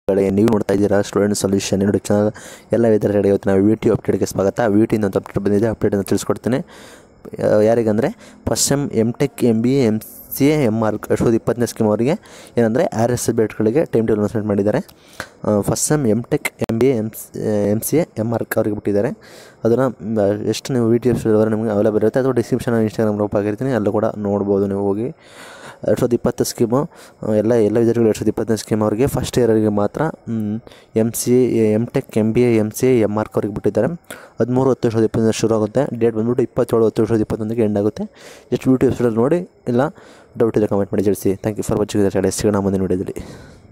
ಕಡೆ ನೀವು ನೋಡ್ತಾ ಇದ್ದೀರಾ ಸ್ಟೂಡೆಂಟ್ ಸೊಲ್ಯೂಷನ್ ಯೂಟ್ಯೂಬ್ ಚಾನಲ್ ಎಲ್ಲ ವಿದ್ಯಾರ್ಥಿಗಳಿಗೆ ಇವತ್ತು ನಾವು ವಿ ಟಿ ಅಪ್ಡೇಟ್ಗೆ ಸ್ವಾಗತ ವಿ ಟಿ ಅಂತ ಅಪ್ಡೇಟ್ ಬಂದಿದೆ ಅಪ್ಡೇಟನ್ನು ತಿಳಿಸ್ಕೊಡ್ತೀನಿ ಆ, ಯಾರಿಗಂದರೆ first sem M tech M B M C A M R ಎರಡು ಸಾವಿರದ ಇಪ್ಪತ್ತನೇ ಸ್ಕೀಮ್ ಅವರಿಗೆ ಏನಂದರೆ ಆರ್ ಎಸ್ ಬೇಟ್ಗಳಿಗೆ ಟೈಮ್ ಟೇಬಲ್ ಅನೌನ್ಸ್ಮೆಂಟ್ ಮಾಡಿದ್ದಾರೆ first sem M tech M B M M C A M R ಅವ್ರಿಗೆ ಬಿಟ್ಟಿದ್ದಾರೆ ಅದನ್ನು ಎಷ್ಟು ನೀವು ವಿ ಟಿ ಎಫ್ ನಿಮಗೆ ಅವೈಲೇಬಲ್ ಇರುತ್ತೆ ಅಥವಾ ಡಿಸ್ಕ್ರಿಪ್ಷನ್ ಇನ್ಸ್ಟಾಗ್ರಾಮ್ ಗ್ರೂಪ್ ಆಗಿರ್ತೀನಿ ಅಲ್ಲೂ ಕೂಡ ನೋಡ್ಬೋದು ನೀವು ಹೋಗಿ ಎರಡು ಸಾವಿರದ ಇಪ್ಪತ್ತು ಸ್ಕೀಮು ಎಲ್ಲ ಎಲ್ಲ ವಿದ್ಯಾರ್ಥಿಗಳು ಎರಡು ಸಾವಿರದ ಇಪ್ಪತ್ತನೇ ಸ್ಕೀಮ್ ಅವರಿಗೆ ಫಸ್ಟ್ ಇಯರಿಗೆ ಮಾತ್ರ M C M tech M B A M C M arch ಅವ್ರಿಗೆ ಬಿಟ್ಟಿದ್ದಾರೆ ಹದಿಮೂರು ಹತ್ತು ಎರಡು ಸಾವಿರದ ಇಪ್ಪತ್ತೊಂದು ಶುರು ಆಗುತ್ತೆ ಡೇಟ್ ಬಂದ್ಬಿಟ್ಟು ಇಪ್ಪತ್ತೇಳು ಹತ್ತು ಎರಡು ಸಾವಿರದ ಇಪ್ಪತ್ತೊಂದಕ್ಕೆ ಎಂಡ್ ಆಗುತ್ತೆ ಎಷ್ಟು ಯೂಟ್ಯೂಬ್ ನೋಡಿ ಇಲ್ಲ ಡೌಟ್ ಇದೆ ಕಮೆಂಟ್ ಮಾಡಿ ತಿಳಿಸಿ ಥ್ಯಾಂಕ್ ಯು ಫಾರ್ ವಾಚಿಂಗ್ ಸಿಗೋಣ ಮುಂದಿನ ವಿಡಿಯೋದಲ್ಲಿ